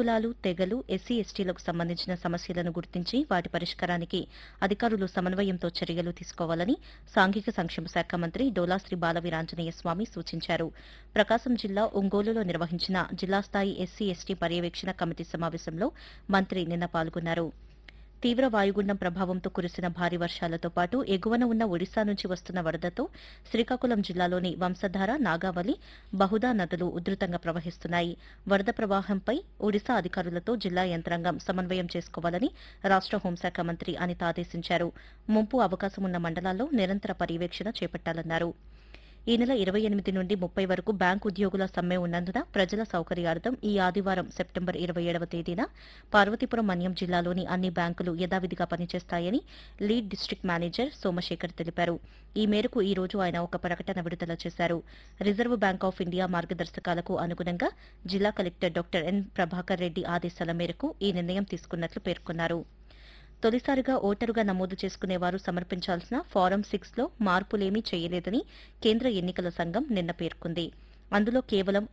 కులాలు తెగలు ఎస్సీ ఎస్టీలకు సంబంధించిన సమస్యలను గుర్తించి వాటి పరిష్కారానికి అధికారులు సమన్వయంతో చర్యలు తీసుకోవాలని సాంఘిక సంక్షేమ శాఖ మంత్రి డోలాశ్రీ బాలవీరాంజనేయ స్వామి సూచించారు ప్రకాశం జిల్లా ఒంగోలులో నిర్వహించిన జిల్లా స్థాయి ఎస్సీ ఎస్టీ పర్యవేక్షణ కమిటీ సమావేశంలో మంత్రి నిన్న పాల్గొన్నారు తీవ్ర వాయుగుండం ప్రభావంతో కురిసిన భారీ వర్షాలతో పాటు ఎగువన ఉన్న ఒడిశా నుంచి వస్తున్న వరదతో శ్రీకాకుళం జిల్లాలోని వంశధార నాగావళి బహుదా నదులు ఉధృతంగా ప్రవహిస్తున్నాయి వరద ప్రవాహంపై ఒడిశా అధికారులతో జిల్లా యంత్రాంగం సమన్వయం చేసుకోవాలని రాష్ట హోంశాఖ మంత్రి అనిత ఆదేశించారు ముంపు అవకాశం ఉన్న మండలాల్లో నిరంతర పర్యవేక్షణ చేపట్టాలన్నారు ఈ నెల ఇరవై ఎనిమిది నుండి ముప్పై వరకు బ్యాంకు ఉద్యోగుల సమ్మె ఉన్నందున ప్రజల సౌకర్యార్థం ఈ ఆదివారం సెప్టెంబర్ ఇరవై ఏడవ తేదీన పార్వతీపురం మన్యం జిల్లాలోని అన్ని బ్యాంకులు యథావిధిగా పనిచేస్తాయని లీడ్ డిస్టిక్ మేనేజర్ సోమశేఖర్ తెలిపారు ఈ మేరకు ఈ రోజు ఆయన ఒక ప్రకటన విడుదల చేశారు రిజర్వ్ బ్యాంక్ ఆఫ్ ఇండియా మార్గదర్శకాలకు అనుగుణంగా జిల్లా collector doctor N Prabhakar Reddy ఆదేశాల మేరకు ఈ నిర్ణయం తీసుకున్నట్లు పేర్కొన్నారు తొలిసారిగా ఓటరుగా నమోదు చేసుకునేవారు సమర్పించాల్సిన ఫారం సిక్స్ లో మార్పులేమీ చేయలేదని కేంద్ర ఎన్నికల సంఘం నిన్న పేర్కొంది అందులో కేవలం